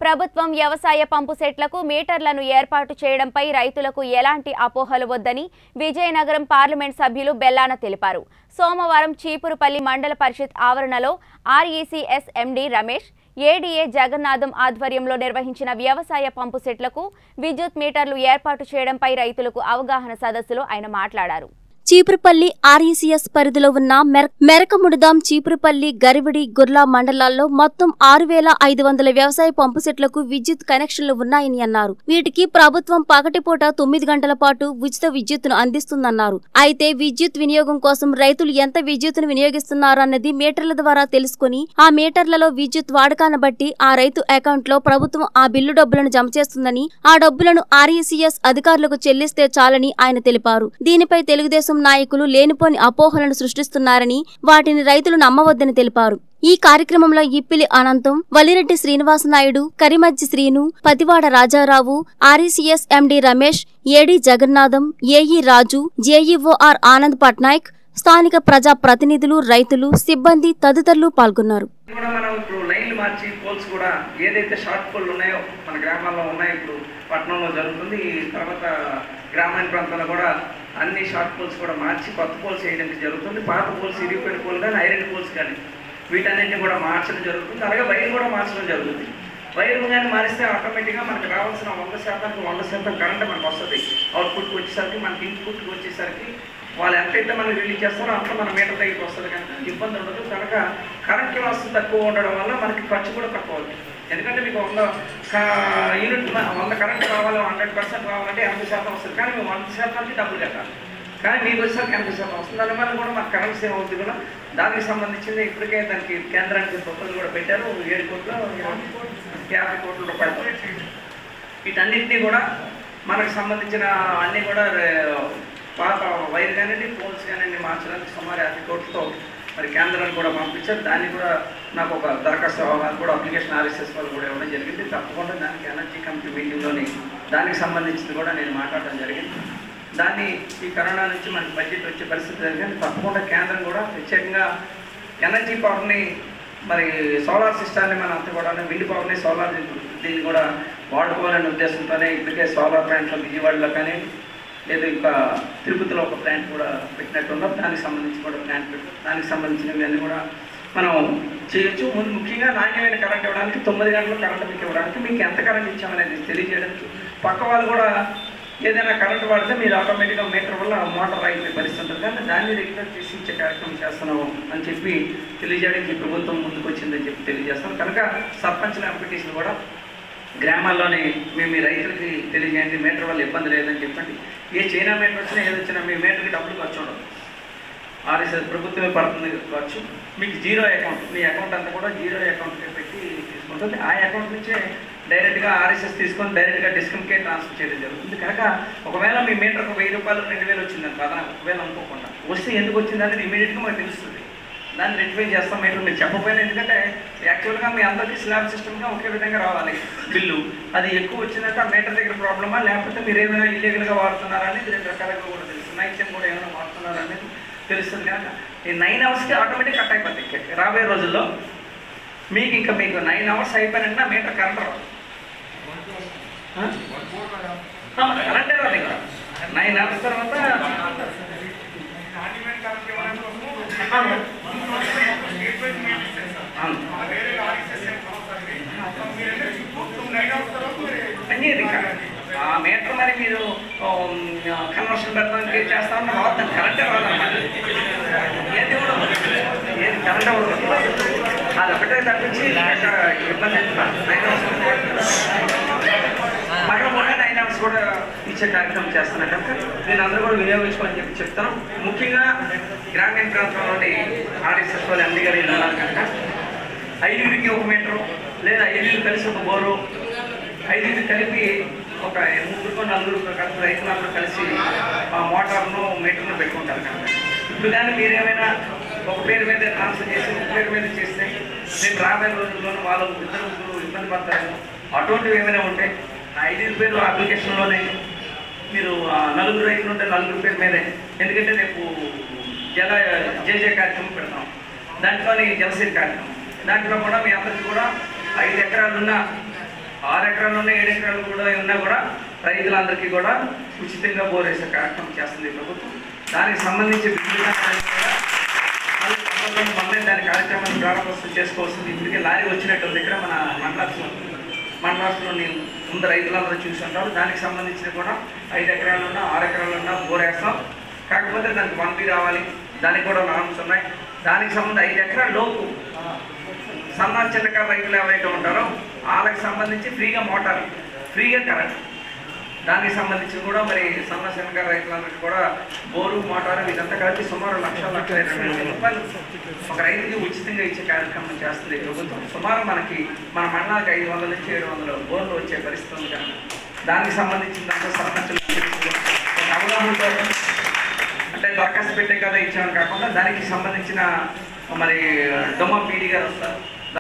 ప్రభుత్వం వ్యవసాయ పంపు సెట్లకు మీటర్లను ఏర్పాటు చేయడంపై రైతులకు ఎలాంటి అపోహలు వద్దని విజయనగరం పార్లమెంట్ సభ్యులు బెల్లాన తెలిపారు సోమవారం చీపురుపల్లి మండల పరిషత్ ఆవరణలో RECS MD Ramesh ADA Jagannatham ఆధ్వర్యంలో నిర్వహించిన వ్యవసాయ పంపు సెట్లకు విద్యుత్ మీటర్లు ఏర్పాటు చేయడంపై రైతులకు అవగాహన సదస్సులో ఆయన మాట్లాడారు చీపురుపల్లి ఆర్ఈసీఎస్ పరిధిలో ఉన్న మెర- మెరకముడుదాం చీపురుపల్లి గరివిడి గుర్లా మండలాల్లో మొత్తం ఆరు వేల ఐదు వందల వ్యవసాయ పంపు సెట్లకు విద్యుత్ కనెక్షన్లు ఉన్నాయని అన్నారు వీటికి ప్రభుత్వం పగటిపూట తొమ్మిది గంటల పాటు ఉచిత విద్యుత్తును అందిస్తుందన్నారు అయితే విద్యుత్ వినియోగం కోసం రైతులు ఎంత విద్యుత్తును వినియోగిస్తున్నారు అన్నది మీటర్ల ద్వారా తెలుసుకుని ఆ మీటర్లలో విద్యుత్ వాడకాన్ని బట్టి ఆ రైతు అకౌంట్ లో ప్రభుత్వం ఆ బిల్లు డబ్బులను జమ చేస్తుందని ఆ డబ్బులను ఆర్ఈసీఎస్ అధికారులకు చెల్లిస్తే చాలని ఆయన తెలిపారు దీనిపై తెలుగుదేశం నాయకులు లేనిపోని అపోహలను సృష్టిస్తున్నారని వాటిని రైతులు నమ్మవద్దని తెలిపారు ఈ కార్యక్రమంలో Ippili Anantham Valireddy Srinivasanaidu Karimajji Srinu Pativada Rajarao RECS MD Ramesh AD Jagannatham AE Raju JEOR Anand Patnaik స్థానిక ప్రజా ప్రతినిధులు రైతులు సిబ్బంది తదితరులు పాల్గొన్నారు కూడా మనం ఇప్పుడు లైన్లు మార్చి పోల్స్ కూడా ఏదైతే షార్ట్ పోల్ ఉన్నాయో మన గ్రామాల్లో ఉన్నాయో ఇప్పుడు పట్టణంలో జరుగుతుంది ఈ తర్వాత గ్రామీణ ప్రాంతాల్లో కూడా అన్ని షార్ట్ పోల్స్ కూడా మార్చి కొత్త పోల్స్ వేయడానికి జరుగుతుంది పాత పోల్స్ ఇరిగిపోయిన పోల్ కానీ ఐరన్ పోల్స్ కానీ వీటన్నింటినీ కూడా మార్చడం జరుగుతుంది అలాగే వైర్ కూడా మార్చడం జరుగుతుంది వైర్ కానీ మారిస్తే ఆటోమేటిక్గా మనకు రావాల్సిన వంద శాతానికి వంద శాతం కరెంట్ మనకు వస్తుంది అవుట్పుట్కి వచ్చేసరికి మనకి ఇన్పుట్కి వచ్చేసరికి వాళ్ళు ఎంతైతే మనం రిలీజ్ చేస్తారో అంత మన మీటర్ దగ్గరికి వస్తుంది కనుక ఇబ్బంది ఉండదు కనుక కరెంట్ లాస్ తక్కువ ఉండడం వల్ల మనకి ఖర్చు కూడా తక్కువ అవుతుంది ఎందుకంటే మీకు వంద కా- యూనిట్ మ- వంద కరెంట్ కావాలి హండ్రెడ్ పర్సెంట్ కావాలంటే ఎనభై శాతం వస్తుంది కానీ మేము వంద శాతానికి డబ్బులు కట్టాలి కానీ మీకు వచ్చేసరికి ఎనభై శాతం వస్తుంది దానివల్ల కూడా మాకు కరెంట్ సేవ్ అవుతుంది కూడా దానికి సంబంధించింది ఇప్పటికే దానికి కేంద్రానికి ప్రపోజల్ కూడా పెట్టారు ఏడు కోట్ల యాభై కోట్ల రూపాయలు వీటన్నిటినీ కూడా మనకు సంబంధించిన అన్నీ కూడా రే- పాత వైర్ కానివ్వండి పోల్స్ కానివ్వండి మార్చడానికి సుమారు యాభై కోట్లతో మరి కేంద్రాన్ని కూడా పంపించారు దాన్ని కూడా నాకు ఒక దరఖాస్తు అవ్వాలి కూడా అప్లికేషన్ ఆర్ఎస్ఎస్ వాళ్ళు కూడా ఇవ్వడం జరిగింది తప్పకుండా దానికి ఎనర్జీ కమిటీ మీటింగ్లోని దానికి సంబంధించింది కూడా నేను మాట్లాడడం జరిగింది దాన్ని ఈ కరోనా నుంచి మనకి బడ్జెట్ వచ్చే పరిస్థితి జరిగింది తప్పకుండా కేంద్రం కూడా ప్రత్యేకంగా ఎనర్జీ పవర్ని మరి సోలార్ సిస్టాన్ని మనం అంతా కూడా విండ్ పవర్ని సోలార్ దీన్ని కూడా వాడుకోవాలనే ఉద్దేశంతోనే ఇప్పటికే సోలార్ ప్లాంట్లో విజయవాడలో కానీ లేదు ఇంకా తిరుపతిలో ఒక ప్లాంట్ కూడా పెట్టినట్టు ఉన్నాం దానికి సంబంధించి కూడా ప్లాంట్ పెట్టు దానికి సంబంధించినవి అన్నీ కూడా మనం చేయొచ్చు ముందు ముఖ్యంగా నాణ్యమైన కరెంట్ ఇవ్వడానికి తొమ్మిది గంటలు కరెంట్ మీకు ఇవ్వడానికి మీకు ఎంత కరెంట్ ఇచ్చామనేది తెలియజేయడానికి పక్క వాళ్ళు కూడా ఏదైనా కరెంట్ వాడితే మీరు ఆటోమేటిక్గా మీటర్ వల్ల మోటార్ అయిపోయే పరిస్థితి ఉంటుంది కానీ దాన్ని రెగ్యులర్ చేసి ఇచ్చే కార్యక్రమం చేస్తున్నాము అని చెప్పి తెలియజేయడానికి ఈ ప్రభుత్వం ముందుకు వచ్చిందని చెప్పి తెలియజేస్తాం కనుక సర్పంచ్ల ఎంపీటీసీలు కూడా గ్రామాల్లోనే మేము మీ రైతులకి తెలియజేయండి మీటర్ వల్ల ఇబ్బంది లేదని చెప్పండి ఏ చైనా మీటర్ వచ్చినా ఏది వచ్చినా మీ మీటర్కి డబ్బులు ఖర్చు ఉండదు ఆర్ఎస్ఎస్ ప్రభుత్వమే పడుతుంది ఖర్చు మీకు జీరో అకౌంట్ మీ అకౌంట్ అంతా కూడా జీరో అకౌంట్కి పెట్టి తీసుకుంటుంది ఆ అకౌంట్ నుంచే డైరెక్ట్గా ఆర్ఎస్ఎస్ తీసుకొని డైరెక్ట్గా డిస్కమ్కే ట్రాన్స్ఫర్ చేయడం జరుగుతుంది కనుక ఒకవేళ మీ మీటర్కు వెయ్యి రూపాయలు రెండు వేలు వచ్చిందని పదన ఒకవేళ అనుకోకుండా వస్తే ఎందుకు వచ్చింది అనేది ఇమీడియట్గా మాకు తెలుస్తుంది దాన్ని రెక్టిఫై చేస్తాం మీటర్ మీరు చెప్పకపోయినా ఎందుకంటే యాక్చువల్గా మీ అందరికీ స్లాబ్ సిస్టమ్గా ఒకే విధంగా రావాలి బిల్లు అది ఎక్కువ వచ్చిందంటే ఆ మీటర్ దగ్గర ప్రాబ్లమా లేకపోతే మీరు ఏమైనా ఇల్లీగల్గా వాడుతున్నారా అనేది రెండు రకాలుగా కూడా తెలుసు నైట్ టైం కూడా ఏమైనా వాడుతున్నారా అనేది తెలుస్తుంది కనుక ఈ నైన్ అవర్స్కి ఆటోమేటిక్ కట్ అయిపోతాయి రాబోయే రోజుల్లో మీకు ఇంకా మీకు నైన్ అవర్స్ అయిపోయినట్టు మీటర్ కరెంట్ రాదు ఆ? ఆ, మరి కరెంటే రాదు ఇంకా నైన్ అవర్స్ తర్వాత అవును. అవును. పనిచేయదు ఇంకా ఆ మీటర్ మరి మీరు కన్వర్షన్ పెట్టడానికి చేస్తామని రావద్దని కరెంటే రాదన్నమాట ఏది కూడా ఏది కరెంట్ ఉండదు అది ఒకటే తప్పించి ఇక్కడ ఇబ్బంది అవుతుంది నైన్ అవర్స్ మరో కూడా నైన్ అవర్స్ కూడా ఇచ్చే కార్యక్రమం చేస్తున్నారు కనుక నేను అందరూ కూడా వినియోగించుకోమని చెప్పి చెప్తాను ముఖ్యంగా గ్రామీణ ప్రాంతంలోని ఆర్ఎస్ఎస్ వాళ్ళు ఎండి గారు ఉన్నారు కనుక ఐదుగురికి ఒక మీటరు లేదా ఐదుగురు కలిసి ఒక బోరు ఐదుగురు కలిపి ఒక ముగ్గురు నలుగురు కలిసి రైతులందరూ కలిసి ఆ మోటార్ను మీటర్ను పెట్టుకుంటారు కనుక ఇప్పుడు కానీ మీరేమైనా ఒక పేరు మీద ట్రాన్స్ఫర్ చేసి ఒక పేరు మీద చేస్తే నేను రాబోయే రోజుల్లోనూ వాళ్ళు ఇద్దరు ముగ్గురు ఇబ్బంది పడతారు అటువంటివి ఏమైనా ఉంటే ఆ ఐదుగురు పేరు అప్లికేషన్లోనే మీరు ఆ నలుగురు రైతులు ఉంటే నలుగురు పేరు మీదే ఎందుకంటే రేపు జల జేజే కార్యక్రమం పెడతాం దాంట్లోని జలసిరి కార్యక్రమం దాంట్లో కూడా మీ అందరికీ కూడా ఐదు ఎకరాలున్న ఆరు ఎకరాలు ఉన్న ఏడు ఎకరాలు కూడా ఉన్నా కూడా రైతులందరికీ కూడా ఉచితంగా బోర్ వేసే కార్యక్రమం చేస్తుంది ఈ ప్రభుత్వం దానికి సంబంధించి బిల్లు కూడా మళ్ళీ తొందరలోనే మొన్నే దాని కార్యక్రమాన్ని ప్రారంభోత్సవం చేసుకోవాల్సింది ఇప్పటికే లారీ వచ్చినట్టుంది ఇక్కడ మన మండలాల్లో మన రాష్ట్రంలో ముందు రైతులందరూ చూసి ఉంటారు దానికి సంబంధించిన కూడా ఐదు ఎకరాలు ఉన్నా ఆరు ఎకరాలు ఉన్నా బోర్ వేస్తాం కాకపోతే దానికి వన్ బి రావాలి దానికి కూడా నామ్స్ ఉన్నాయి దానికి సంబంధించి ఐదు ఎకరాల లోపు సన్న చిన్నకారు రైతులు ఎవరైతే ఉంటారో వాళ్ళకి సంబంధించి ఫ్రీగా మోటార్ ఫ్రీగా కరెంట్ దానికి సంబంధించి కూడా మరి సన్న చిన్నకారు రైతులందరికీ కూడా బోరు మోటారు ఇదంతా కలిపి సుమారు లక్ష లక్ష ఇరవై వేల రూపాయలు ఒక రైతుకి ఉచితంగా ఇచ్చే కార్యక్రమం చేస్తుంది ఈ ప్రభుత్వం సుమారు మనకి మన మండలానికి ఐదు వందల నుంచి ఏడు వందల బోర్లు వచ్చే పరిస్థితి ఉంది కనుక దానికి సంబంధించినంత సర్పంచులు ఒక అవగాహనతో అంటే దరఖాస్తు పెట్టే కదా ఇచ్చామని కాకుండా దానికి సంబంధించిన మరి డొమ్మ పీడీ గారు వస్తారు